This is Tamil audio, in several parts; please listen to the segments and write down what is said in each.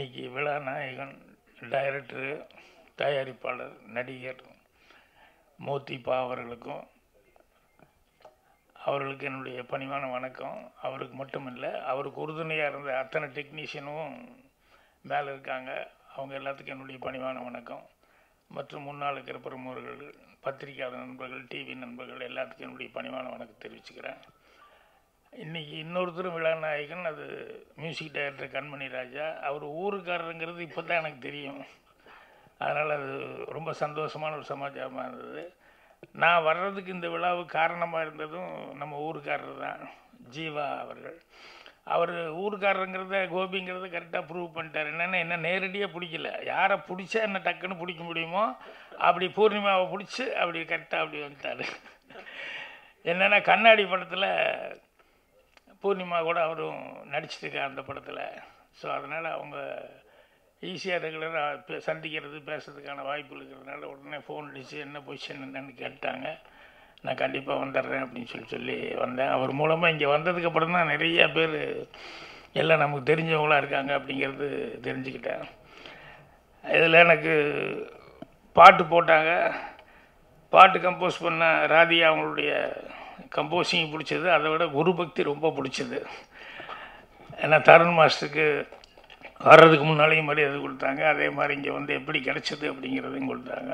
இன்னைக்கு விழா நாயகன் டைரக்டரு தயாரிப்பாளர் நடிகர் மோத்திப்பா அவர்களுக்கும் அவர்களுக்கு என்னுடைய பணிவான வணக்கம் அவருக்கு மட்டுமில்லை அவருக்கு உறுதுணையாக இருந்த அத்தனை டெக்னீஷியனும் மேலே இருக்காங்க அவங்க எல்லாத்துக்கும் என்னுடைய பணிவான வணக்கம் மற்றும் முன்னாள் இருக்கிற பிரமுகர்கள் பத்திரிகையாளர் நண்பர்கள் டிவி நண்பர்கள் எல்லாத்துக்கும் என்னுடைய பணிவான வணக்கம் தெரிவிச்சுக்கிறேன் இன்றைக்கி இன்னொருத்தரும் விழா நாயகன் அது மியூசிக் டைரக்டர் கண்மணி ராஜா அவர் ஊருக்காரருங்கிறது இப்போ தான் எனக்கு தெரியும் அதனால் அது ரொம்ப சந்தோஷமான ஒரு சமாச்சாரமாக இருந்தது நான் வர்றதுக்கு இந்த விழாவுக்கு காரணமாக இருந்ததும் நம்ம ஊருக்காரர் தான் ஜீவா அவர்கள் அவர் ஊருக்காரருங்கிறத கோபிங்கிறத கரெக்டாக ப்ரூவ் பண்ணிட்டார் என்னென்னா என்ன நேரடியாக பிடிக்கல யாரை பிடிச்சா என்ன டக்குன்னு பிடிக்க முடியுமோ அப்படி பூர்ணிமாவை பிடிச்சி அப்படி கரெக்டாக அப்படி வந்துட்டார் என்னென்னா கண்ணாடி படத்தில் பூர்ணிமா கூட அவரும் நடிச்சிருக்கார் அந்த படத்தில் ஸோ அதனால் அவங்க ஈஸியாக ரெகுலராக சந்திக்கிறது பேசுறதுக்கான வாய்ப்பு இருக்கிறதுனால உடனே ஃபோன் அடித்து என்ன பொசிஷன் என்னன்னு கேட்டாங்க நான் கண்டிப்பாக வந்துடுறேன் அப்படின்னு சொல்லி சொல்லி வந்தேன் அவர் மூலமாக இங்கே வந்ததுக்கப்புறம் தான் நிறைய பேர் எல்லாம் நமக்கு தெரிஞ்சவங்களாக இருக்காங்க அப்படிங்கிறது தெரிஞ்சுக்கிட்டேன் இதில் எனக்கு பாட்டு போட்டாங்க பாட்டு கம்போஸ் பண்ண ராதியா அவங்களுடைய கம்போசிங் பிடிச்சது அதை விட குரு பக்தி ரொம்ப பிடிச்சது ஏன்னா தருண் மாஸ்டருக்கு வர்றதுக்கு முன்னாலேயும் மரியாதை கொடுத்தாங்க அதே மாதிரி இங்கே வந்து எப்படி கிடச்சிது அப்படிங்கிறதையும் கொடுத்தாங்க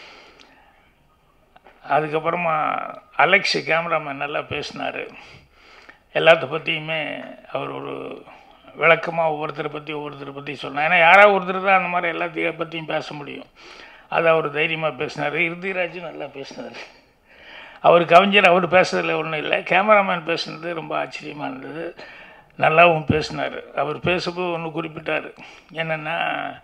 அதுக்கப்புறமா அலெக்ஸ் கேமராமேன் நல்லா பேசினார் எல்லாத்த பற்றியுமே அவர் ஒரு விளக்கமாக ஒவ்வொருத்தரை பற்றி ஒவ்வொருத்தரை பற்றி சொன்னார் ஏன்னா யாராவது ஒருத்தர் தான் அந்த மாதிரி எல்லாத்தையும் பற்றியும் பேச முடியும் அது அவர் தைரியமாக பேசினார் இறுதிராஜும் நல்லா பேசினார் அவர் கவிஞர் அவர் பேசுறதுல ஒன்றும் இல்லை கேமராமேன் பேசுனது ரொம்ப ஆச்சரியமாக இருந்தது நல்லாவும் பேசினார் அவர் பேசும்போது ஒன்று குறிப்பிட்டார் என்னென்னா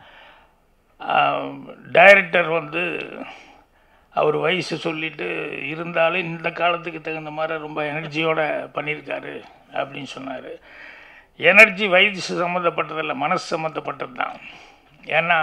டைரக்டர் வந்து அவர் வயசு சொல்லிட்டு இருந்தாலும் இந்த காலத்துக்கு தகுந்த மாதிரி ரொம்ப எனர்ஜியோடு பண்ணியிருக்காரு அப்படின்னு சொன்னார் எனர்ஜி வயசு சம்மந்தப்பட்டதில்லை மனசு சம்மந்தப்பட்டது தான் ஏன்னா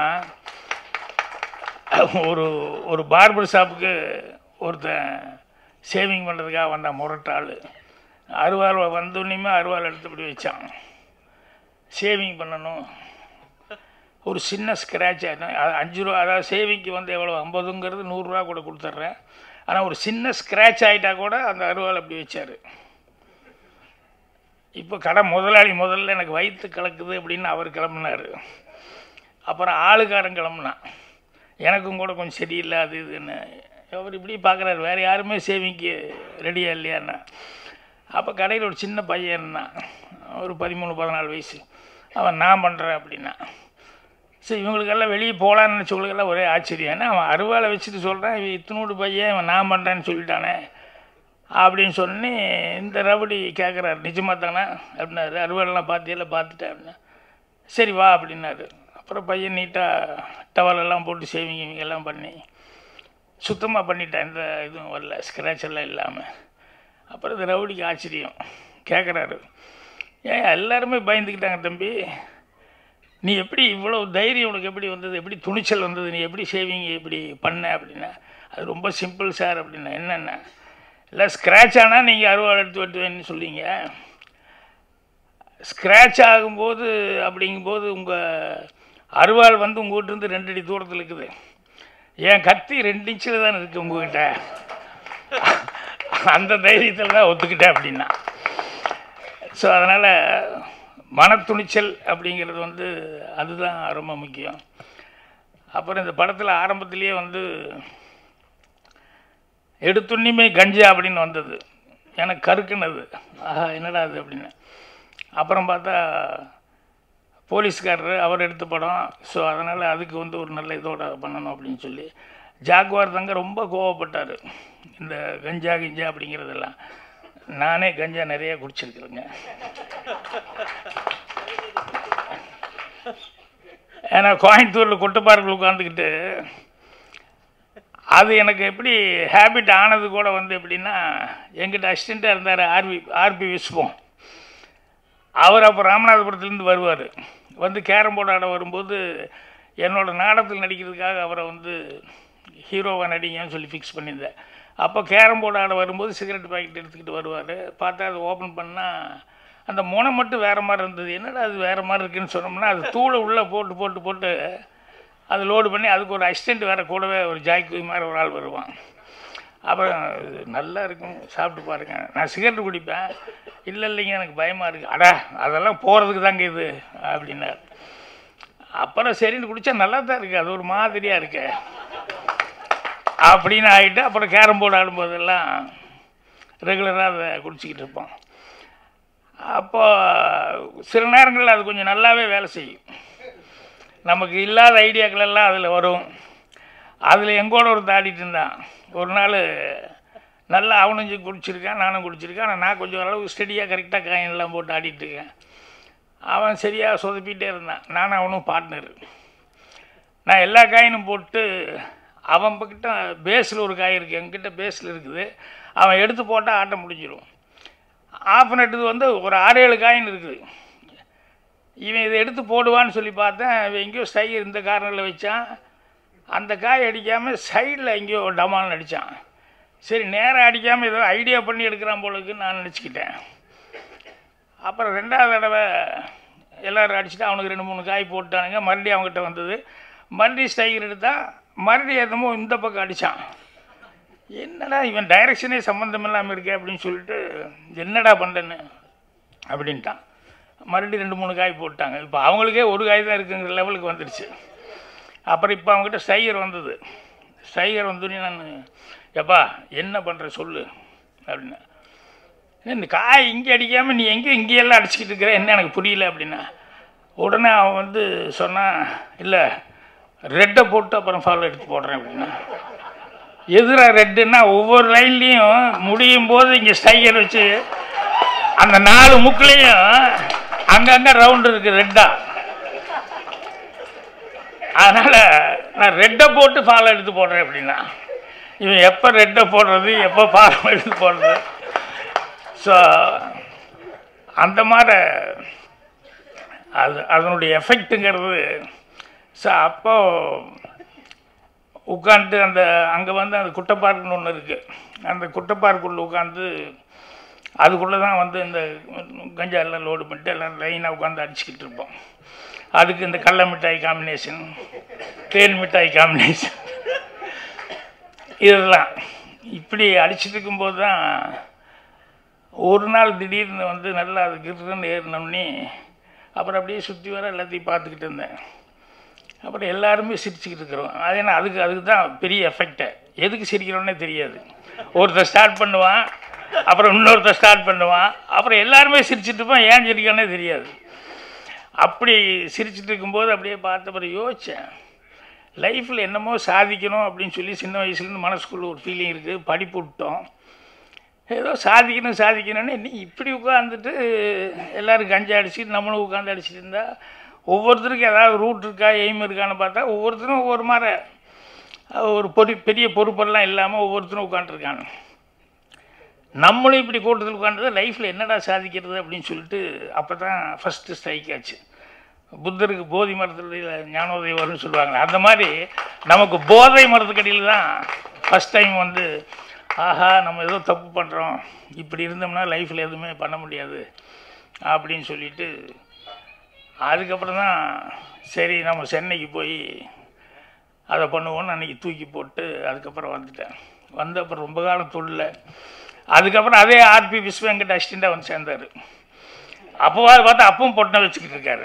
ஒரு ஒரு பார்பர் ஷாப்புக்கு ஒருத்தன் சேவிங் பண்ணுறதுக்காக வந்தான் முரட்டாள் அருவாள் வந்தோடனேயுமே அருவாள் எடுத்துப்படி வச்சான் சேவிங் பண்ணணும் ஒரு சின்ன ஸ்க்ராட்ச் அஞ்சு ரூபா அதாவது சேவிங்க்கு வந்து எவ்வளோ ஐம்பதுங்கிறது நூறுரூவா கூட கொடுத்துட்றேன் ஆனால் ஒரு சின்ன ஸ்க்ராட்ச் ஆகிட்டா கூட அந்த அருவாள் அப்படி வச்சார் இப்போ கடை முதலாளி முதல்ல எனக்கு வயிற்று கலக்குது அப்படின்னு அவர் கிளம்புனார் அப்புறம் ஆளுக்காரன் கிளம்புனான் எனக்கும் கூட கொஞ்சம் சரியில்லை அது இதுன்னு அவர் இப்படி பார்க்குறாரு வேறு யாருமே சேவிங்க்கு ரெடியாக இல்லையாண்ணா அப்போ கடையில் ஒரு சின்ன பையன் இருந்தான் ஒரு பதிமூணு பதினாலு வயசு அவன் நான் பண்ணுறேன் அப்படின்னா சரி இவங்களுக்கெல்லாம் வெளியே போகலான்னு நினச்சவங்களுக்கெல்லாம் ஒரே ஆச்சரியம் ஏன்னா அவன் அருவாலை வச்சுட்டு சொல்கிறான் இவன் இத்தினோடு பையன் இவன் நான் பண்ணுறேன்னு சொல்லிட்டானே அப்படின்னு சொல்லி இந்த ரவுடி கேட்குறாரு நிஜமாக தானே அப்படின்னாரு அருவாலெலாம் பார்த்தியில பார்த்துட்டேன் அப்படின்னா சரி வா அப்படின்னாரு அப்புறம் பையன் நீட்டாக டவலெல்லாம் போட்டு சேவிங் இவங்க எல்லாம் பண்ணி சுத்தமாக பண்ணிட்டேன் எந்த இதுவும் வரல ஸ்க்ராட்ச் எல்லாம் இல்லாமல் அப்புறம் இந்த ரவுடிக்கு ஆச்சரியம் கேட்குறாரு ஏன் எல்லாருமே பயந்துக்கிட்டாங்க தம்பி நீ எப்படி இவ்வளோ தைரியம் உனக்கு எப்படி வந்தது எப்படி துணிச்சல் வந்தது நீ எப்படி சேவிங் எப்படி பண்ண அப்படின்னா அது ரொம்ப சிம்பிள் சார் அப்படின்னா என்னென்ன இல்லை ஸ்க்ராட்ச் ஆனால் நீங்கள் அறுவாள் எடுத்து வெட்டுவேன்னு சொல்லிங்க ஸ்க்ராட்ச் ஆகும்போது அப்படிங்கும்போது உங்கள் அருவாள் வந்து உங்கள் வீட்டிலேருந்து ரெண்டு அடி தூரத்தில் இருக்குது என் கத்தி ரெண்டு இன்ச்சில் தானே இருக்குது உங்ககிட்ட அந்த தைரியத்தில் தான் ஒத்துக்கிட்டேன் அப்படின்னா ஸோ அதனால் மனத்துணிச்சல் அப்படிங்கிறது வந்து அதுதான் ரொம்ப முக்கியம் அப்புறம் இந்த படத்தில் ஆரம்பத்திலேயே வந்து எடுத்துன்னுமே கஞ்சா அப்படின்னு வந்தது எனக்கு கருக்குனது ஆஹா என்னடா அது அப்படின்னு அப்புறம் பார்த்தா போலீஸ்காரர் அவர் எடுத்த படம் ஸோ அதனால் அதுக்கு வந்து ஒரு நல்ல இதோட பண்ணணும் அப்படின்னு சொல்லி ஜாக்குவார் தங்க ரொம்ப கோவப்பட்டார் இந்த கஞ்சா கிஞ்சா அப்படிங்கிறதெல்லாம் நானே கஞ்சா நிறைய குடிச்சிருக்கிறேங்க ஏன்னா கோயம்புத்தூரில் கொட்டுப்பாறைகள் உட்காந்துக்கிட்டு அது எனக்கு எப்படி ஹேபிட் ஆனது கூட வந்து எப்படின்னா எங்கிட்ட அசிஸ்டண்ட்டாக இருந்தார் ஆர்பி ஆர்பி விஸ்வம் அவர் அப்போ ராமநாதபுரத்துலேருந்து வருவார் வந்து கேரம் போர்டு ஆட வரும்போது என்னோடய நாடகத்தில் நடிக்கிறதுக்காக அவரை வந்து ஹீரோவாக நடிங்கன்னு சொல்லி ஃபிக்ஸ் பண்ணியிருந்தேன் அப்போ கேரம் போர்டு ஆட வரும்போது சிகரெட் பாக்கெட் எடுத்துக்கிட்டு வருவார் பார்த்தா அதை ஓப்பன் பண்ணால் அந்த முனை மட்டும் வேறு மாதிரி இருந்தது என்னடா அது வேறு மாதிரி இருக்குன்னு சொன்னோம்னா அது தூளை உள்ளே போட்டு போட்டு போட்டு அது லோடு பண்ணி அதுக்கு ஒரு அசிஸ்டண்ட் வேறு கூடவே ஒரு ஜாக்கி மாதிரி ஒரு ஆள் வருவான் அப்புறம் இது நல்லா இருக்கும் சாப்பிட்டு பாருங்க நான் சிகரெட் குடிப்பேன் இல்லை இல்லைங்க எனக்கு பயமாக இருக்குது அடா அதெல்லாம் போகிறதுக்கு தாங்க இது அப்படின்னார் அப்புறம் சரின்னு குடித்தா நல்லா தான் இருக்குது அது ஒரு மாதிரியாக இருக்கு அப்படின்னு ஆகிட்டு அப்புறம் கேரம் போர்டு ஆடும்போதெல்லாம் ரெகுலராக அதை குடிச்சிக்கிட்டு இருப்போம் அப்போ சில நேரங்களில் அது கொஞ்சம் நல்லாவே வேலை செய்யும் நமக்கு இல்லாத ஐடியாக்கள் எல்லாம் அதில் வரும் அதில் எங்கூட ஒரு தாடிட்டு இருந்தான் ஒரு நாள் நல்லா அவனும் குடிச்சிருக்கான் நானும் குடிச்சிருக்கேன் ஆனால் நான் கொஞ்சம் ஓரளவு ஸ்டெடியாக கரெக்டாக காயின்லாம் போட்டு ஆடிட்டு இருக்கேன் அவன் சரியாக சொதப்பிகிட்டே இருந்தான் நானும் அவனும் பார்ட்னர் நான் எல்லா காயினும் போட்டு அவன் கிட்ட பேஸில் ஒரு காய் இருக்குது என்கிட்ட பேஸில் இருக்குது அவன் எடுத்து போட்டால் ஆட்டம் முடிஞ்சிடும் ஆஃப் நட்டுது வந்து ஒரு ஆறு ஏழு காயின் இருக்குது இவன் இதை எடுத்து போடுவான்னு சொல்லி பார்த்தேன் இவன் எங்கேயோ ஸ்டை இந்த கார்னரில் வச்சான் அந்த காய் அடிக்காமல் சைடில் எங்கேயோ டமால்னு அடித்தான் சரி நேராக அடிக்காமல் ஏதோ ஐடியா பண்ணி எடுக்கிறான் போலுக்குன்னு நான் நினச்சிக்கிட்டேன் அப்புறம் ரெண்டாவது தடவை எல்லோரும் அடிச்சுட்டு அவனுக்கு ரெண்டு மூணு காய் போட்டானுங்க மறுபடியும் அவங்ககிட்ட வந்தது மறுபடியும் ஸ்டைகர் எடுத்தால் மறுபடியும் என்னமோ இந்த பக்கம் அடித்தான் என்னடா இவன் டைரக்ஷனே சம்மந்தம் இல்லாமல் இருக்கே அப்படின்னு சொல்லிட்டு என்னடா பண்ணுறேன்னு அப்படின்ட்டான் மறுபடியும் ரெண்டு மூணு காய் போட்டாங்க இப்போ அவங்களுக்கே ஒரு காய் தான் இருக்குங்கிற லெவலுக்கு வந்துடுச்சு அப்புறம் இப்போ அவங்ககிட்ட ஸ்டைகர் வந்தது ஸ்டைகர் வந்தோடனே நான் எப்பா என்ன பண்ணுற சொல்லு அப்படின்னா இந்த காய் இங்கே அடிக்காமல் நீ எங்கே இங்கேயெல்லாம் அடிச்சுக்கிட்டு இருக்கிற என்ன எனக்கு புரியல அப்படின்னா உடனே அவன் வந்து சொன்னான் இல்லை ரெட்டை போட்டு அப்புறம் ஃபாலோ எடுத்து போடுறேன் அப்படின்னா எதிராக ரெட்டுன்னா ஒவ்வொரு லைன்லேயும் முடியும் போது இங்கே ஸ்டைகர் வச்சு அந்த நாலு முக்குலேயும் அங்கங்கே ரவுண்டு இருக்குது ரெட்டாக அதனால் நான் ரெட்டை போட்டு ஃபாலோ எடுத்து போடுறேன் அப்படின்னா இவன் எப்போ ரெட்டை போடுறது எப்போ ஃபாலோ எடுத்து போடுறது ஸோ அந்த மாதிரி அது அதனுடைய எஃபெக்ட்டுங்கிறது ஸோ அப்போ உட்காந்து அந்த அங்கே வந்து அந்த குட்டை பார்க்குன்னு ஒன்று இருக்குது அந்த குட்டை பார்க்குள்ளே உட்காந்து அதுக்குள்ளே தான் வந்து இந்த கஞ்சா எல்லாம் லோடு பண்ணிட்டு எல்லாம் லைனாக உட்காந்து அடிச்சுக்கிட்டு இருப்போம் அதுக்கு இந்த கடல மிட்டாய் காம்பினேஷன் தேன் மிட்டாய் காம்பினேஷன் இதெல்லாம் இப்படி அடிச்சுட்டு இருக்கும்போது தான் ஒரு நாள் திடீர்னு வந்து நல்லா அது கிருன்னு ஏறினோடனே அப்புறம் அப்படியே சுற்றி வர எல்லாத்தையும் பார்த்துக்கிட்டு இருந்தேன் அப்புறம் எல்லாருமே சிரிச்சுக்கிட்டு இருக்கிறோம் அது என்ன அதுக்கு அதுக்கு தான் பெரிய எஃபெக்டை எதுக்கு சிரிக்கிறோன்னே தெரியாது ஒருத்தர் ஸ்டார்ட் பண்ணுவான் அப்புறம் இன்னொருத்தர் ஸ்டார்ட் பண்ணுவான் அப்புறம் எல்லாருமே சிரிச்சிட்டு இருப்போம் ஏன் சிரிக்கணுன்னே தெரியாது அப்படி சிரிச்சிட்டு இருக்கும்போது அப்படியே பார்த்த அப்புறம் யோசித்தேன் லைஃப்பில் என்னமோ சாதிக்கணும் அப்படின்னு சொல்லி சின்ன வயசுலேருந்து மனசுக்குள்ளே ஒரு ஃபீலிங் இருக்குது படிப்பு விட்டோம் ஏதோ சாதிக்கணும் சாதிக்கணும்னு நீ இப்படி உட்காந்துட்டு எல்லோரும் கஞ்சா அடிச்சுட்டு நம்மளும் உட்காந்து அடிச்சுட்டு இருந்தால் ஒவ்வொருத்தருக்கும் ஏதாவது ரூட் இருக்கா எய்ம் இருக்கான்னு பார்த்தா ஒவ்வொருத்தரும் ஒவ்வொரு மாதிரி ஒரு பொடி பெரிய பொறுப்பெல்லாம் இல்லாமல் ஒவ்வொருத்தரும் உட்காந்துருக்காங்க நம்மளும் இப்படி கூட்டத்தில் உட்காந்தது லைஃப்பில் என்னடா சாதிக்கிறது அப்படின்னு சொல்லிட்டு அப்போ தான் ஃபஸ்ட்டு ஸ்ட்ரைக் ஆச்சு புத்தருக்கு போதி மரத்தில் ஞானோதயம் வரும்னு சொல்லுவாங்க அந்த மாதிரி நமக்கு போதை மரத்துக்கடியில் தான் ஃபஸ்ட் டைம் வந்து ஆஹா நம்ம ஏதோ தப்பு பண்ணுறோம் இப்படி இருந்தோம்னா லைஃப்பில் எதுவுமே பண்ண முடியாது அப்படின்னு சொல்லிட்டு அதுக்கப்புறம் தான் சரி நம்ம சென்னைக்கு போய் அதை பண்ணுவோன்னு அன்றைக்கி தூக்கி போட்டு அதுக்கப்புறம் வந்துட்டேன் வந்த அப்புறம் ரொம்ப காலம் தொழில அதுக்கப்புறம் அதே ஆர்பி விஸ்வங்கட் அசிஸ்டண்ட்டாக வந்து சேர்ந்தார் அப்போவாது பார்த்தா அப்பவும் பொட்டனை வச்சுக்கிட்டு இருக்காரு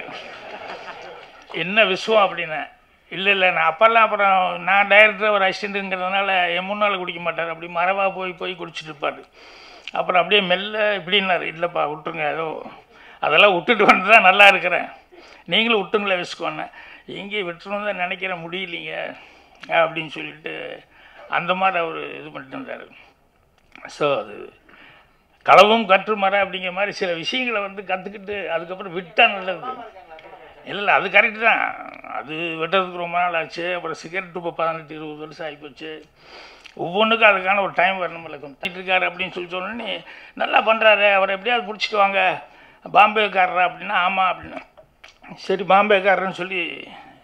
என்ன விஸ்வம் அப்படின்னு இல்லை இல்லை நான் அப்போல்லாம் அப்புறம் நான் டைரக்டர் ஒரு அசிஸ்டண்ட்டுங்கிறதுனால என் முன்னால் குடிக்க மாட்டார் அப்படி மரவாக போய் போய் குடிச்சிட்டு இருப்பார் அப்புறம் அப்படியே மெல்ல இப்படின்னாரு இல்லைப்பா விட்டுருங்க ஏதோ அதெல்லாம் விட்டுட்டு வந்து தான் நல்லா இருக்கிறேன் நீங்களும் விட்டுங்களே விஸ்கோன்னு எங்கே விட்டுருன்னு தான் நினைக்கிற முடியலைங்க அப்படின்னு சொல்லிட்டு அந்த மாதிரி அவர் இது பண்ணிட்டு இருந்தார் ஸோ அது களவும் கற்று மர அப்படிங்கிற மாதிரி சில விஷயங்களை வந்து கற்றுக்கிட்டு அதுக்கப்புறம் விட்டால் நல்லது இல்லை இல்லை அது கரெக்டு தான் அது வெட்டுறதுக்கு ரொம்ப நாள் ஆச்சு அப்புறம் சிகரெட் இப்போ பதினெட்டு இருபது வருஷம் ஆகிப்போச்சு ஒவ்வொன்றுக்கும் அதுக்கான ஒரு டைம் வரணும்ல கொஞ்சம் இருக்காரு அப்படின்னு சொல்லி சொன்னோன்னே நல்லா பண்ணுறாரு அவரை எப்படியாவது பிடிச்சிட்டு வாங்க பாம்பேக்காரரா அப்படின்னா ஆமாம் அப்படின்னா சரி பாம்பேக்காரன்னு சொல்லி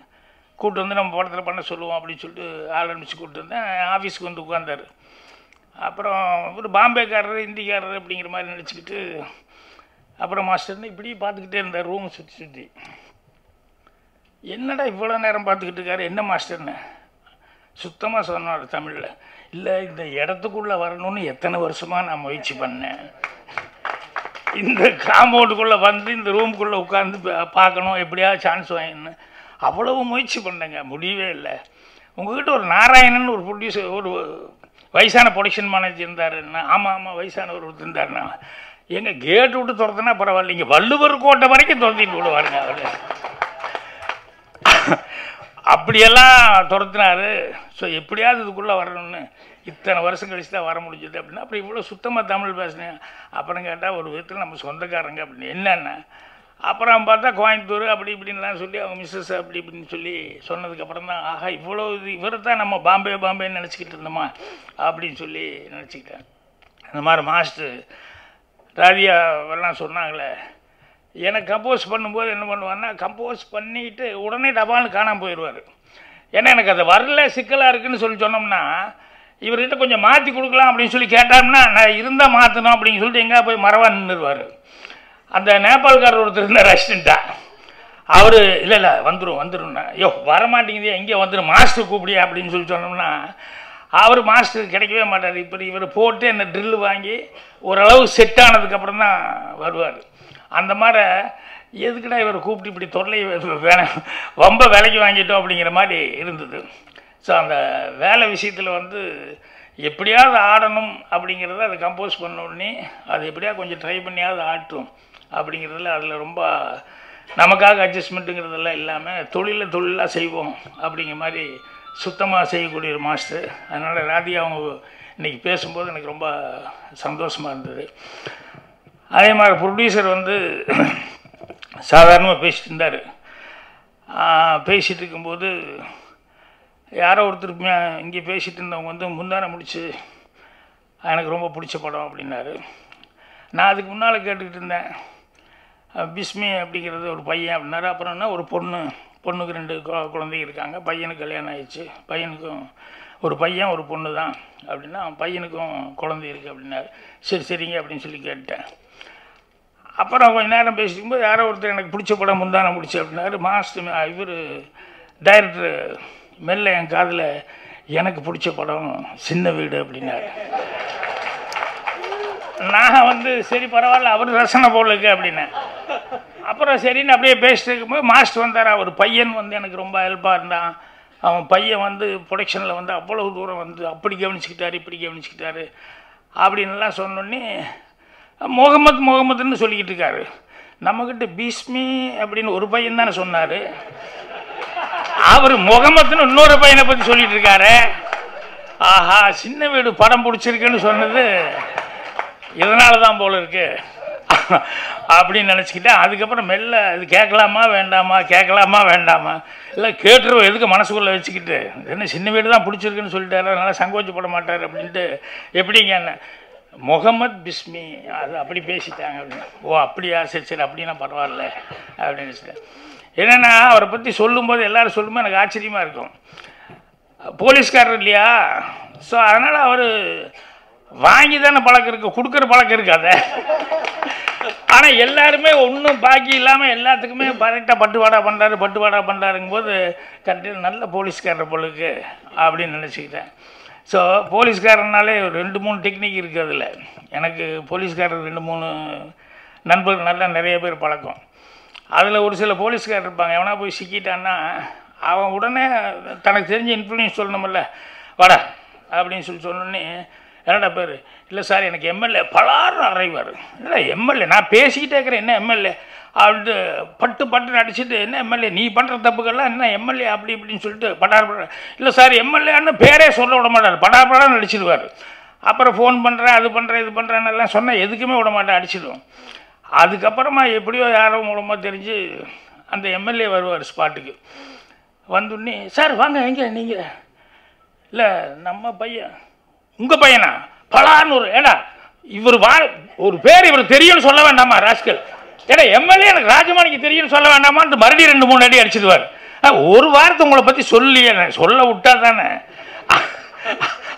கூப்பிட்டு வந்து நம்ம படத்தில் பண்ண சொல்லுவோம் அப்படின்னு சொல்லிட்டு ஆள் அனுப்பிச்சு கூப்பிட்டு வந்தேன் ஆஃபீஸுக்கு வந்து உட்காந்தாரு அப்புறம் ஒரு பாம்பேக்காரர் ஹிந்திக்காரர் அப்படிங்கிற மாதிரி நினச்சிக்கிட்டு அப்புறம் மாஸ்டர்னு இப்படி பார்த்துக்கிட்டே இருந்தார் ரூம் சுற்றி சுற்றி என்னடா இவ்வளோ நேரம் பார்த்துக்கிட்டு இருக்காரு என்ன மாஸ்டர்னு சுத்தமாக சொன்னார் தமிழில் இல்லை இந்த இடத்துக்குள்ளே வரணும்னு எத்தனை வருஷமாக நான் முயற்சி பண்ணேன் இந்த காம்பவுண்டுக்குள்ளே வந்து இந்த ரூமுக்குள்ளே உட்காந்து பா- பார்க்கணும் எப்படியாவது சான்ஸ் வாங்கின்னு அவ்வளவு முயற்சி பண்ணேங்க முடியவே இல்லை உங்ககிட்ட ஒரு நாராயணன் ஒரு ப்ரொடியூசர் ஒரு வயசான ப்ரொடக்ஷன் மேனேஜர் இருந்தாருன்னா ஆமாம் ஆமாம் வயசானவர் ஒருத்தர் இருந்தாருன்னா எங்க கேட் விட்டு துரத்துனா பரவாயில்லைங்க வள்ளுவர் கோட்டை வரைக்கும் துரத்திட்டு விடுவாருங்க அவர் அப்படியெல்லாம் துரத்துனாரு ஸோ எப்படியாவது இதுக்குள்ளே வரணும்னு இத்தனை வருஷம் கழிச்சு தான் வர முடிஞ்சது அப்படின்னா அப்புறம் இவ்வளோ சுத்தமாக தமிழ் பேசினேன் அப்புறம் கேட்டால் ஒரு விதத்தில் நம்ம சொந்தக்காரங்க அப்படின்னு என்னென்ன அப்புறம் பார்த்தா கோயம்புத்தூர் அப்படி இப்படின்லாம் சொல்லி அவங்க மிஸ்ஸஸ் அப்படி இப்படின்னு சொல்லி சொன்னதுக்கப்புறம் தான் ஆஹா இவ்வளோ இது இவரை தான் நம்ம பாம்பே பாம்பேன்னு நினச்சிக்கிட்டு இருந்தோமா அப்படின்னு சொல்லி நினச்சிக்கிட்டேன் அந்த மாதிரி மாஸ்டர் ராதியா எல்லாம் சொன்னாங்களே எனக்கு கம்போஸ் பண்ணும்போது என்ன பண்ணுவாருன்னா கம்போஸ் பண்ணிட்டு உடனே டபால்னு காணாமல் போயிடுவார் ஏன்னா எனக்கு அது வரல சிக்கலாக இருக்குன்னு சொல்லி சொன்னோம்னா இவர்கிட்ட கொஞ்சம் மாற்றி கொடுக்கலாம் அப்படின்னு சொல்லி கேட்டோம்னா நான் இருந்தால் மாற்றணும் அப்படின்னு சொல்லிட்டு எங்கேயா போய் மரவா நின்றுவார் அந்த நேபாள்காரர் ஒருத்தர் இருந்தார் அசிஸ்டண்ட்டா அவர் இல்லை இல்லை வந்துடும் வந்துடும்னா ஐயோ வரமாட்டேங்குது எங்கே வந்துடும் மாஸ்டர் கூப்பிடியா அப்படின்னு சொல்லி சொன்னோம்னா அவர் மாஸ்டர் கிடைக்கவே மாட்டார் இப்படி இவர் போட்டு என்ன ட்ரில்லு வாங்கி ஓரளவு செட் ஆனதுக்கப்புறம் தான் வருவார் அந்த மாதிரி எதுக்குடா இவர் கூப்பிட்டு இப்படி தொல்லை வேணாம் ரொம்ப விலைக்கு வாங்கிட்டோம் அப்படிங்கிற மாதிரி இருந்தது ஸோ அந்த வேலை விஷயத்தில் வந்து எப்படியாவது ஆடணும் அப்படிங்கிறத அதை கம்போஸ் பண்ண உடனே அது எப்படியா கொஞ்சம் ட்ரை பண்ணியாவது ஆட்டும் அப்படிங்கிறதுல அதில் ரொம்ப நமக்காக அட்ஜஸ்ட்மெண்ட்டுங்கிறதெல்லாம் இல்லாமல் தொழிலை தொழிலாக செய்வோம் அப்படிங்கிற மாதிரி சுத்தமாக செய்யக்கூடிய ஒரு மாஸ்டர் அதனால் ராதிகா அவங்க இன்றைக்கி பேசும்போது எனக்கு ரொம்ப சந்தோஷமாக இருந்தது அதே மாதிரி ப்ரொடியூசர் வந்து சாதாரணமாக பேசிட்டு இருந்தார் பேசிகிட்டு இருக்கும்போது யாரோ ஒருத்தர் மே- இங்கே பேசிகிட்டு இருந்தவங்க வந்து முந்தான முடிச்சு எனக்கு ரொம்ப பிடிச்ச படம் அப்படின்னாரு நான் அதுக்கு முன்னால் கேட்டுக்கிட்டு இருந்தேன் அஹ் பிஸ்மி அப்படிங்கிறது ஒரு பையன் அப்படின்னாரு அப்புறம் என்ன ஒரு பொண்ணு பொண்ணுக்கு ரெண்டு கு- குழந்தைங்க இருக்காங்க பையனுக்கு கல்யாணம் ஆயிடுச்சு பையனுக்கும் ஒரு பையன் ஒரு பொண்ணு தான் அப்படின்னா அவன் பையனுக்கும் குழந்தை இருக்குது அப்படின்னாரு சரி சரிங்க அப்படின்னு சொல்லி கேட்டேன் அப்புறம் கொஞ்ச நேரம் பேசிக்கும்போது யாரோ ஒருத்தர் எனக்கு பிடிச்ச படம் முந்தான முடிச்சு அப்படின்னாரு மாஸ்டர் இவர் டைரக்டர் மெல்ல என் காதில் எனக்கு பிடிச்ச படம் சின்ன வீடு அப்படின்னாரு நான் வந்து சரி பரவாயில்ல அவர் ரசனை போல இருக்கு அப்படின்னேன் அப்புறம் சரின்னு அப்படியே பேசிட்டு இருக்கும்போது மாஸ்டர் வந்தார் அவர் பையன் வந்து எனக்கு ரொம்ப ஹெல்ப்பாக இருந்தான் அவன் பையன் வந்து ப்ரொடக்ஷனில் வந்து அவ்வளவு தூரம் வந்து அப்படி கவனிச்சுக்கிட்டாரு இப்படி கவனிச்சுக்கிட்டாரு அப்படின்லாம் சொன்னோடனே முகமது முகமதுன்னு சொல்லிக்கிட்டு இருக்காரு நம்மக்கிட்ட பீஸ்மி அப்படின்னு ஒரு பையன் தானே சொன்னார் அவர் முகமதுன்னு இன்னொரு பையனை பற்றி சொல்லிட்டு இருக்காரு ஆஹா சின்ன வீடு படம் பிடிச்சிருக்குன்னு சொன்னது இதனால தான் போல இருக்கு அப்படின்னு நினச்சிக்கிட்டேன் அதுக்கப்புறம் மெல்ல இது கேட்கலாமா வேண்டாமா கேட்கலாமா வேண்டாமா இல்லை கேட்டுருவோம் எதுக்கு மனசுக்குள்ளே வச்சுக்கிட்டு என்ன சின்ன வீடு தான் பிடிச்சிருக்குன்னு சொல்லிட்டாரு அதனால் சங்கோச்சப்பட மாட்டார் அப்படின்ட்டு எப்படிங்க என்ன முகமது பிஸ்மி அது அப்படி பேசிட்டாங்க அப்படின்னு ஓ அப்படியா சரி சரி அப்படின்னா பரவாயில்ல அப்படின்னு நினச்சிட்டேன் என்னென்னா அவரை பற்றி சொல்லும்போது எல்லாரும் சொல்லும்போது எனக்கு ஆச்சரியமாக இருக்கும் போலீஸ்காரர் இல்லையா ஸோ அதனால் அவர் வாங்கி தானே பழக்கம் இருக்குது கொடுக்குற பழக்கம் இருக்காத ஆனால் எல்லாருமே ஒன்றும் பாக்கி இல்லாமல் எல்லாத்துக்குமே கரெக்டாக பட்டுவாடா பண்ணுறாரு பட்டுவாடா பண்ணுறாருங்கும் போது கரெக்டாக நல்ல போலீஸ்காரர் பொழுது அப்படின்னு நினச்சிக்கிட்டேன் ஸோ போலீஸ்காரனாலே ஒரு ரெண்டு மூணு டெக்னிக் இருக்குது அதில் எனக்கு போலீஸ்காரர் ரெண்டு மூணு நண்பர்கள் நல்லா நிறைய பேர் பழக்கம் அதில் ஒரு சில போலீஸ்காரர் இருப்பாங்க எவனா போய் சிக்கிட்டான்னா அவன் உடனே தனக்கு தெரிஞ்ச இன்ஃப்ளூயன்ஸ் சொல்லணுமில்ல வாடா அப்படின்னு சொல்லி சொன்னோடனே என்னடா பேர் இல்லை சார் எனக்கு எம்எல்ஏ பலாரும் அறைவார் இல்லை எம்எல்ஏ நான் பேசிக்கிட்டே இருக்கிறேன் என்ன எம்எல்ஏ அப்படின்ட்டு பட்டு பட்டு நடிச்சிட்டு என்ன எம்எல்ஏ நீ பண்ணுற தப்புக்கெல்லாம் என்ன எம்எல்ஏ அப்படி இப்படின்னு சொல்லிட்டு படார் படா இல்லை சார் எம்எல்ஏன்னு பேரே சொல்ல விட மாட்டார் படார் படம் நடிச்சிடுவார் அப்புறம் ஃபோன் பண்ணுறேன் அது பண்ணுறேன் இது பண்ணுறேன்னு எல்லாம் சொன்னால் எதுக்குமே விட மாட்டேன் அடிச்சிடுவோம் அதுக்கப்புறமா எப்படியோ யாரோ மூலமாக தெரிஞ்சு அந்த எம்எல்ஏ வருவார் ஸ்பாட்டுக்கு வந்துடனே சார் வாங்க எங்கே நீங்கள் இல்லை நம்ம பையன் உங்கள் பையனா பலான்னு ஒரு ஏடா இவர் வா ஒரு பேர் இவர் தெரியும்னு சொல்ல வேண்டாமா ராஸ்கல் ஏடா எம்எல்ஏ எனக்கு ராஜமாணிக்கு தெரியும்னு சொல்ல வேண்டாமான்ட்டு மறுபடியும் ரெண்டு மூணு அடி அடிச்சிடுவார் அஹ், ஒரு வாரத்தை உங்களை பற்றி சொல்லியே நான் சொல்ல விட்டா தானே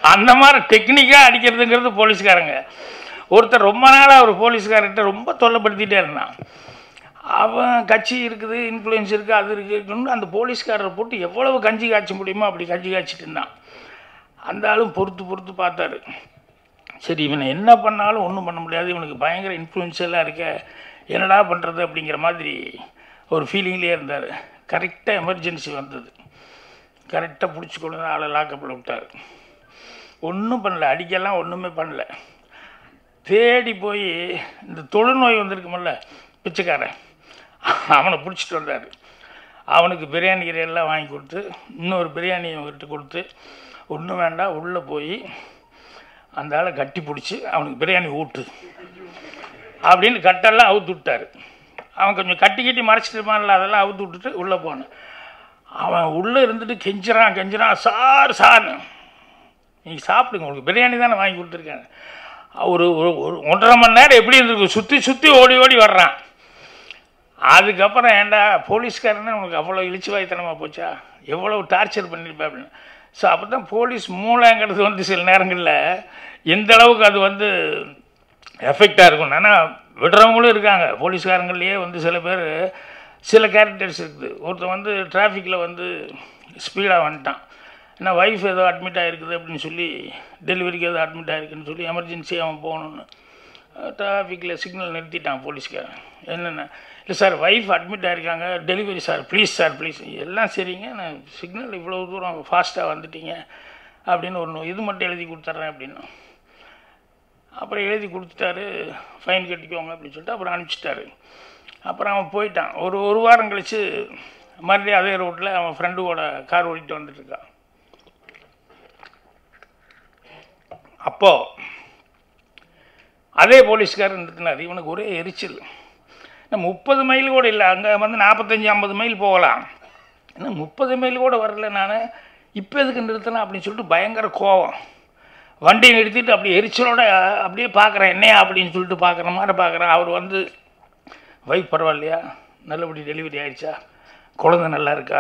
அந்த மாதிரி டெக்னிக்காக அடிக்கிறதுங்கிறது போலீஸ்காரங்க ஒருத்தர் ரொம்ப நாளாக ஒரு போலீஸ்காரர்கிட்ட ரொம்ப தொல்லைப்படுத்திட்டே இருந்தான் அவன் கட்சி இருக்குது இன்ஃப்ளூயன்ஸ் இருக்குது அது இருக்குன்னு அந்த போலீஸ்காரரை போட்டு எவ்வளவு கஞ்சி காய்ச்ச முடியுமோ அப்படி கஞ்சி காய்ச்சிட்டு இருந்தான் அந்த ஆளும் பொறுத்து பொறுத்து பார்த்தாரு சரி இவனை என்ன பண்ணாலும் ஒன்றும் பண்ண முடியாது இவனுக்கு பயங்கர இன்ஃப்ளூயன்ஸெல்லாம் இருக்க என்னடா பண்ணுறது அப்படிங்கிற மாதிரி ஒரு ஃபீலிங்லேயே இருந்தார் கரெக்டாக எமர்ஜென்சி வந்தது கரெக்டாக பிடிச்சி கொண்டு வந்து ஆளை லாக்கப்பில் விட்டார் ஒன்றும் பண்ணல அடிக்கலாம் ஒன்றுமே பண்ணல தேடி போய் இந்த தொழுநோய் வந்திருக்குமில்ல பிச்சைக்காரன் அவனை பிடிச்சிட்டு வந்தார் அவனுக்கு பிரியாணி எல்லாம் வாங்கி கொடுத்து இன்னொரு பிரியாணி அவர்கிட்ட கொடுத்து ஒன்றும் வேண்டாம் உள்ளே போய் அந்த ஆளை கட்டி பிடிச்சி அவனுக்கு பிரியாணி ஊட்டு அப்படின்னு கட்டெல்லாம் அவுத்து விட்டார் அவன் கொஞ்சம் கட்டி கட்டி மறைச்சிட்டு இருப்பான்ல அதெல்லாம் அவுத்து விட்டுட்டு உள்ளே போனான் அவன் உள்ளே இருந்துட்டு கெஞ்சுறான் கெஞ்சுறான் சார் சார்னு நீங்கள் சாப்பிடுங்க உங்களுக்கு பிரியாணி தானே வாங்கி கொடுத்துருக்கேன் ஒரு ஒரு- ஒரு ஒன்றரை மணி நேரம் எப்படி இருந்திருக்கு சுற்றி சுற்றி ஓடி ஓடி வர்றான் அதுக்கப்புறம் ஏன்டா போலீஸ்காரனே உனக்கு அவ்வளோ இழிச்சு வாய்த்தனமாக போச்சா எவ்வளோ டார்ச்சர் பண்ணியிருப்பேன் அப்படின்னு ஸோ அப்போ தான் போலீஸ் மூளைங்கிறது வந்து சில நேரங்களில் எந்த அளவுக்கு அது வந்து எஃபெக்டாக இருக்கும் ஆனால் விடுறவங்களும் இருக்காங்க போலீஸ்காரங்கள்லேயே வந்து சில பேர் சில கேரக்டர்ஸ் இருக்குது ஒருத்தன் வந்து டிராஃபிக்கில் வந்து ஸ்பீடாக வந்துட்டான் ஏன்னா ஒய்ஃப் ஏதோ அட்மிட் ஆகிருக்குது அப்படின்னு சொல்லி டெலிவரிக்கு ஏதோ அட்மிட் ஆகிருக்குன்னு சொல்லி எமர்ஜென்சி அவன் போகணுன்னு டிராஃபிக்கில் சிக்னல் நிறுத்திட்டான் போலீஸ்காரன் என்னென்ன இல்லை சார் ஒய்ஃப் அட்மிட் ஆகிருக்காங்க delivery sir please sir please எல்லாம் சரிங்க நான் சிக்னல் இவ்வளோ தூரம் ஃபாஸ்ட்டாக வந்துட்டீங்க அப்படின்னு ஒன்று இது மட்டும் எழுதி கொடுத்துட்றேன் அப்படின்னு அப்புறம் எழுதி கொடுத்துட்டாரு ஃபைன் கட்டிக்கோங்க அப்படின்னு சொல்லிட்டு அப்புறம் அனுப்பிச்சிட்டாரு அப்புறம் அவன் போயிட்டான் ஒரு ஒரு வாரம் கழித்து மறுபடியும் அதே ரோட்டில் அவன் ஃப்ரெண்டுவோட கார் ஓட்டிட்டு வந்துட்டு இருக்கான் அப்போது அதே போலீஸ்காரர் நிறுத்தினார் இவனுக்கு ஒரே எரிச்சல் இன்னும் முப்பது மைல் கூட இல்லை அங்கே வந்து நாற்பத்தஞ்சி ஐம்பது மைல் போகலாம் இன்னும் முப்பது மைல் கூட வரல நான் இப்போ எதுக்கு நிறுத்தினேன் அப்படின்னு சொல்லிட்டு பயங்கர கோவம் வண்டியை நிறுத்திட்டு அப்படியே எரிச்சலோட அப்படியே பார்க்குறேன் என்னையா அப்படின்னு சொல்லிட்டு பார்க்குற மாதிரி பார்க்குறேன் அவர் வந்து வைஃப் பரவாயில்லையா நல்லபடி டெலிவரி ஆயிடுச்சா குழந்தை நல்லா இருக்கா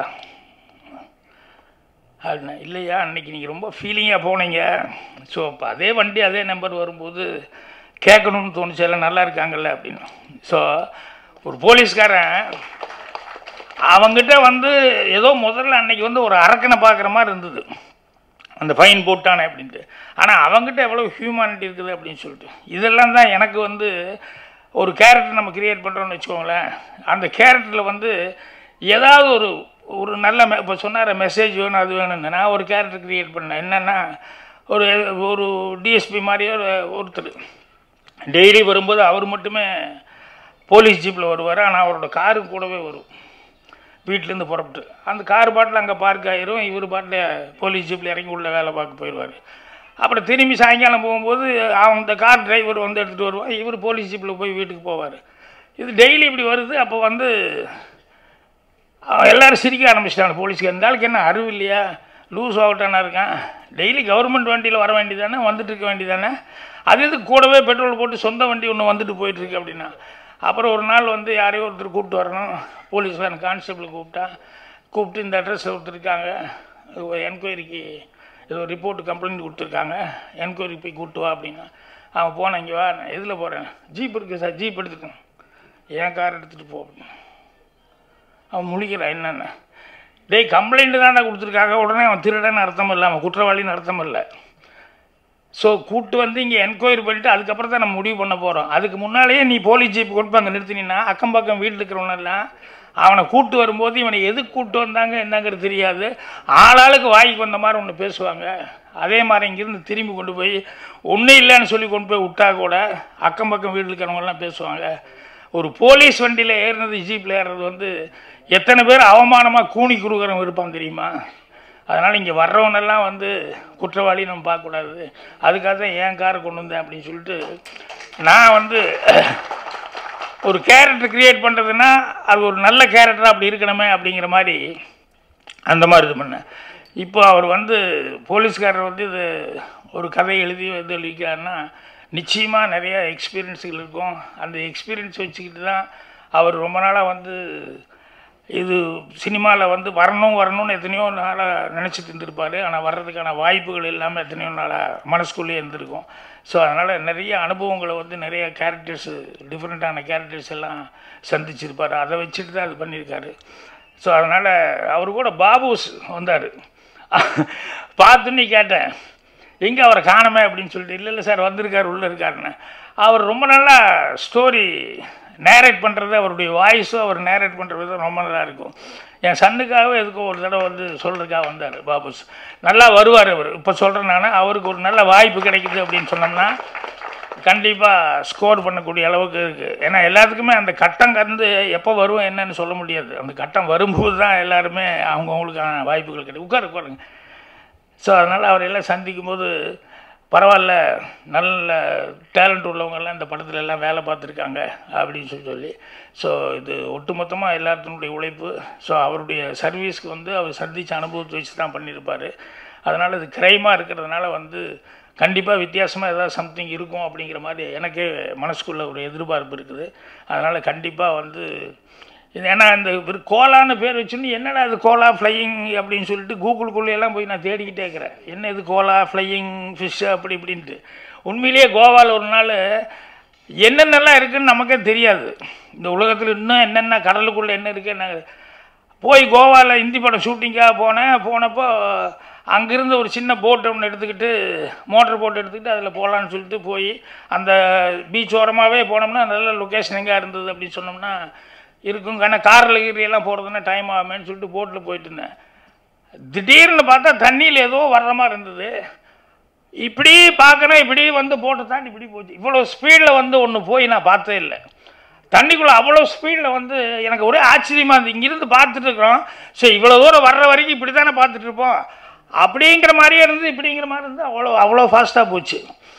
அப்படின்னா இல்லையா அன்னைக்கு நீங்கள் ரொம்ப ஃபீலிங்காக போனீங்க ஸோ அப்போ அதே வண்டி அதே நம்பர் வரும்போது கேட்கணும்னு தோணுச்சு எல்லாம் நல்லா இருக்காங்கல்ல அப்படின்னு ஸோ ஒரு போலீஸ்காரன் அவங்கிட்ட வந்து ஏதோ முதல்ல அன்னைக்கு வந்து ஒரு அரக்கனை பார்க்குற மாதிரி இருந்தது அந்த ஃபைன் போட்டானே அப்படின்ட்டு ஆனால் அவங்ககிட்ட எவ்வளோ ஹியூமானிட்டி இருக்குது அப்படின்னு சொல்லிட்டு இதெல்லாம் தான் எனக்கு வந்து ஒரு கேரக்டர் நம்ம கிரியேட் பண்ணுறோம்னு வச்சுக்கோங்களேன் அந்த கேரக்டரில் வந்து ஏதாவது ஒரு ஒரு நல்ல மெ இப்போ சொன்னார் மெசேஜ் வேணும் அது வேணும்னு நான் ஒரு கேரக்டர் கிரியேட் பண்ணேன் என்னென்னா ஒரு ஒரு டிஎஸ்பி மாதிரியே ஒரு ஒருத்தர் டெய்லி வரும்போது அவர் மட்டுமே போலீஸ் ஜீப்பில் வருவார் ஆனால் அவரோட காரு கூடவே வரும் வீட்டிலேருந்து புறப்பட்டு அந்த கார் பாட்டில் அங்கே பார்க் ஆயிரும் இவர் பாட்டில் போலீஸ் ஜீப்பில் இறங்கி உள்ள வேலை பார்க்க போயிடுவார் அப்புறம் திரும்பி சாயங்காலம் போகும்போது அவங்க இந்த கார் டிரைவர் வந்து எடுத்துகிட்டு வருவார் இவர் போலீஸ் ஜீப்பில் போய் வீட்டுக்கு போவார் இது டெய்லி இப்படி வருது அப்போ வந்து அவன் எல்லாரும் சிரிக்க ஆரம்பிச்சிட்டாங்க போலீஸ்க்கு இந்த ஆளுக்கு என்ன அறிவு இல்லையா லூஸ் ஆகட்டானா இருக்கான் டெய்லி கவர்மெண்ட் வண்டியில் வர வேண்டியதானே வந்துட்டு இருக்க வேண்டியதானே அது இது கூடவே பெட்ரோல் போட்டு சொந்த வண்டி ஒன்று வந்துட்டு போயிட்டுருக்கு அப்படின்னா அப்புறம் ஒரு நாள் வந்து யாரையோ ஒருத்தர் கூப்பிட்டு வரணும் போலீஸ்காரன் கான்ஸ்டபிள் கூப்பிட்டா கூப்பிட்டு இந்த அட்ரஸ் ஒருத்தர் இருக்காங்க என்கொயரிக்கு ஏதோ ரிப்போர்ட் கம்ப்ளைண்ட் கொடுத்துருக்காங்க என்கொயரிக்கு போய் கூப்பிட்டு வா அப்படின்னா அவன் போனேன் இங்கே வா நான் எதில் போகிறேன் ஜீப் இருக்குது சார் ஜீப் எடுத்துக்கணும் என் கார் எடுத்துகிட்டு போ அப்படின்னு அவன் முழிக்கிறான் என்னென்ன டேய் கம்ப்ளைண்ட் தானே கொடுத்துருக்காங்க உடனே அவன் திருடன்னு அர்த்தம் இல்லை அவன் குற்றவாளின்னு அர்த்தம் இல்லை ஸோ கூட்டு வந்து இங்கே என்கொயரி பண்ணிவிட்டு அதுக்கப்புறம் தான் நம்ம முடிவு பண்ண போகிறோம் அதுக்கு முன்னாலேயே நீ போலீஸ் ஜீப் கொண்டு போய் அங்கே நிறுத்தினீங்கன்னா அக்கம் பக்கம் வீட்டில் இருக்கிறவனெல்லாம் அவனை கூட்டு வரும்போது இவனை எதுக்கு கூட்டு வந்தாங்க என்னங்கிறது தெரியாது ஆளாளுக்கு வாய்க்கு வந்த மாதிரி ஒன்று பேசுவாங்க அதே மாதிரி இங்கேருந்து திரும்பி கொண்டு போய் ஒன்றும் இல்லைன்னு சொல்லி கொண்டு போய் விட்டா கூட அக்கம் பக்கம் வீட்டில் இருக்கிறவங்கெல்லாம் பேசுவாங்க ஒரு போலீஸ் வண்டியில் ஏறுனது ஜீப்பில் ஏறுறது வந்து எத்தனை பேர் அவமானமாக கூணி குறுகிறவன் இருப்பான் தெரியுமா அதனால் இங்கே வர்றவனெல்லாம் வந்து குற்றவாளி நம்ம பார்க்கக்கூடாது அதுக்காக தான் என் காரை கொண்டு வந்தேன் அப்படின்னு சொல்லிட்டு நான் வந்து ஒரு கேரக்டர் க்ரியேட் பண்ணுறதுன்னா அது ஒரு நல்ல கேரக்டர் அப்படி இருக்கணுமே அப்படிங்கிற மாதிரி அந்த மாதிரி இது பண்ணேன் இப்போ அவர் வந்து போலீஸ்காரர் வந்து இது ஒரு கதை எழுதி இது எழுதிக்காருன்னா நிச்சயமாக நிறைய எக்ஸ்பீரியன்ஸுகள் இருக்கும் அந்த எக்ஸ்பீரியன்ஸ் வச்சுக்கிட்டு தான் அவர் ரொம்ப நாளாக வந்து இது சினிமாவில் வந்து வரணும் வரணும்னு எத்தனையோ நாளாக நினச்சிட்டு இருந்திருப்பார் ஆனால் வர்றதுக்கான வாய்ப்புகள் இல்லாமல் எத்தனையோ நாளாக மனசுக்குள்ளேயே இருந்திருக்கும் ஸோ அதனால் நிறைய அனுபவங்களை வந்து நிறைய கேரக்டர்ஸு டிஃப்ரெண்ட்டான கேரக்டர்ஸ் எல்லாம் சந்திச்சிருப்பார் அதை வச்சுட்டு தான் அது பண்ணியிருக்காரு ஸோ அதனால் அவர் கூட பாபு வந்தார் பார்த்துன்னு கேட்டேன் எங்கே அவரை காணமே அப்படின்னு சொல்லிட்டு இல்லை இல்லை சார் வந்திருக்கார் உள்ளே இருக்காருன்னு அவர் ரொம்ப நல்லா ஸ்டோரி நேரேட் பண்ணுறது அவருடைய வாய்ஸும் அவர் நேரேட் பண்ணுற விதம் ரொம்ப நல்லா இருக்கும் என் சன்னுக்காகவே எதுக்கும் ஒரு தடவை வந்து சொல்கிறதுக்காக வந்தார் பாபுஸ் நல்லா வருவார் அவர் இப்போ சொல்கிறேன் நான் அவருக்கு ஒரு நல்ல வாய்ப்பு கிடைக்குது அப்படின்னு சொன்னோம்னா கண்டிப்பாக ஸ்கோர் பண்ணக்கூடிய அளவுக்கு இருக்குது ஏன்னா எல்லாத்துக்குமே அந்த கட்டம் கந்து எப்போ வரும் என்னன்னு சொல்ல முடியாது அந்த கட்டம் வரும்போது தான் எல்லாருமே அவங்கவுங்களுக்கான வாய்ப்புகள் கிடைக்கும் உட்காரு உட்காருங்க ஸோ அதனால் அவரையெல்லாம் சந்திக்கும் போது பரவாயில்ல நல்ல டேலண்ட் உள்ளவங்கெல்லாம் இந்த படத்துல எல்லாம் வேலை பார்த்துருக்காங்க அப்படின்னு சொல்லி சொல்லி ஸோ இது ஒட்டுமொத்தமாக எல்லாத்தினுடைய உழைப்பு ஸோ அவருடைய சர்வீஸ்க்கு வந்து அவர் சந்தித்த அனுபவத்தை வச்சு தான் பண்ணியிருப்பார் அதனால் இது கிரைமாக இருக்கிறதுனால வந்து கண்டிப்பாக வித்தியாசமாக ஏதாவது சம்திங் இருக்கும் அப்படிங்கிற மாதிரி எனக்கே மனசுக்குள்ள ஒரு எதிர்பார்ப்பு இருக்குது அதனால் கண்டிப்பாக வந்து இது ஏன்னா இந்த இவர் கோலான்னு பேர் வச்சுன்னு என்னடா இது கோலா ஃப்ளையிங் அப்படின்னு சொல்லிட்டு கூகுளுக்குள்ளே எல்லாம் போய் நான் தேடிக்கிட்டே இருக்கிறேன் என்ன இது கோலா ஃப்ளையிங் ஃபிஷ் அப்படி இப்படின்ட்டு உண்மையிலேயே கோவாவில் ஒரு நாள் என்னென்னலாம் இருக்குன்னு நமக்கே தெரியாது இந்த உலகத்தில் இன்னும் என்னென்ன கடலுக்குள்ளே என்ன இருக்குது என்ன போய் கோவாவில் ஹிந்தி படம் ஷூட்டிங்காக போனேன் போனப்போ அங்கேருந்து ஒரு சின்ன போட் ஒன்று எடுத்துக்கிட்டு மோட்டர் போட் எடுத்துக்கிட்டு அதில் போகலான்னு சொல்லிட்டு போய் அந்த பீச் ஓரமாகவே போனோம்னா நல்ல லொக்கேஷன் எங்கே இருந்தது அப்படின்னு சொன்னோம்னா இருக்கும் ஆனால் காரில் கீரியெல்லாம் போகிறதுனா டைம் ஆகுமேன்னு சொல்லிட்டு போட்டில் போயிட்டு இருந்தேன் திடீர்னு பார்த்தா தண்ணியில் ஏதோ வர்ற மாதிரி இருந்தது இப்படி பார்க்குறேன் இப்படி வந்து போட்டு தாண்டி இப்படி போச்சு இவ்வளோ ஸ்பீடில் வந்து ஒன்று போய் நான் பார்த்ததே இல்லை தண்ணிக்குள்ளே அவ்வளோ ஸ்பீடில் வந்து எனக்கு ஒரே ஆச்சரியமாக இருந்தது இங்கிருந்து பார்த்துட்டு இருக்கிறோம் சரி இவ்வளோ தூரம் வர்ற வரைக்கும் இப்படி தானே பார்த்துட்டு இருப்போம் அப்படிங்கிற மாதிரியே இருந்து இப்படிங்கிற மாதிரி இருந்து அவ்வளோ அவ்வளோ ஃபாஸ்ட்டாக போச்சு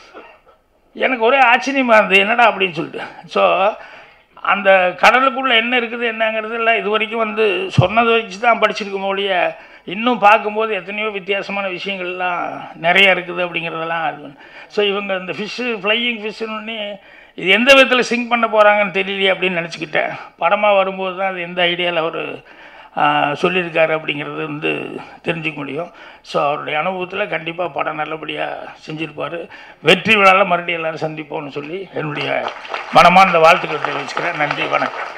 எனக்கு ஒரே ஆச்சரியமாக இருந்தது என்னடா அப்படின்னு சொல்லிட்டு ஸோ அந்த கடலுக்குள்ளே என்ன இருக்குது என்னங்கிறது எல்லாம் இது வரைக்கும் வந்து சொன்னதை வச்சு தான் படிச்சிருக்கோம் ஒழிய இன்னும் பார்க்கும்போது எத்தனையோ வித்தியாசமான விஷயங்கள்லாம் நிறைய இருக்குது அப்படிங்கிறதெல்லாம் அது ஸோ இவங்க இந்த ஃபிஷ்ஷு ஃப்ளையிங் ஃபிஷ்ஷுன்னு இது எந்த விதத்தில் சிங்க் பண்ண போகிறாங்கன்னு தெரியலையே அப்படின்னு நினச்சிக்கிட்டேன் படமாக வரும்போது தான் அது எந்த ஐடியாவில் அவர் சொல்லியிருக்காரு அப்படிங்கிறது வந்து தெரிஞ்சுக்க முடியும் ஸோ அவருடைய அனுபவத்தில் கண்டிப்பாக படம் நல்லபடியாக செஞ்சுருப்பார் வெற்றி விழாவில் மறுபடியும் எல்லோரும் சந்திப்போம்னு சொல்லி என்னுடைய மனமார்ந்த வாழ்த்துக்கள் தெரிவிச்சுக்கிறேன் நன்றி வணக்கம்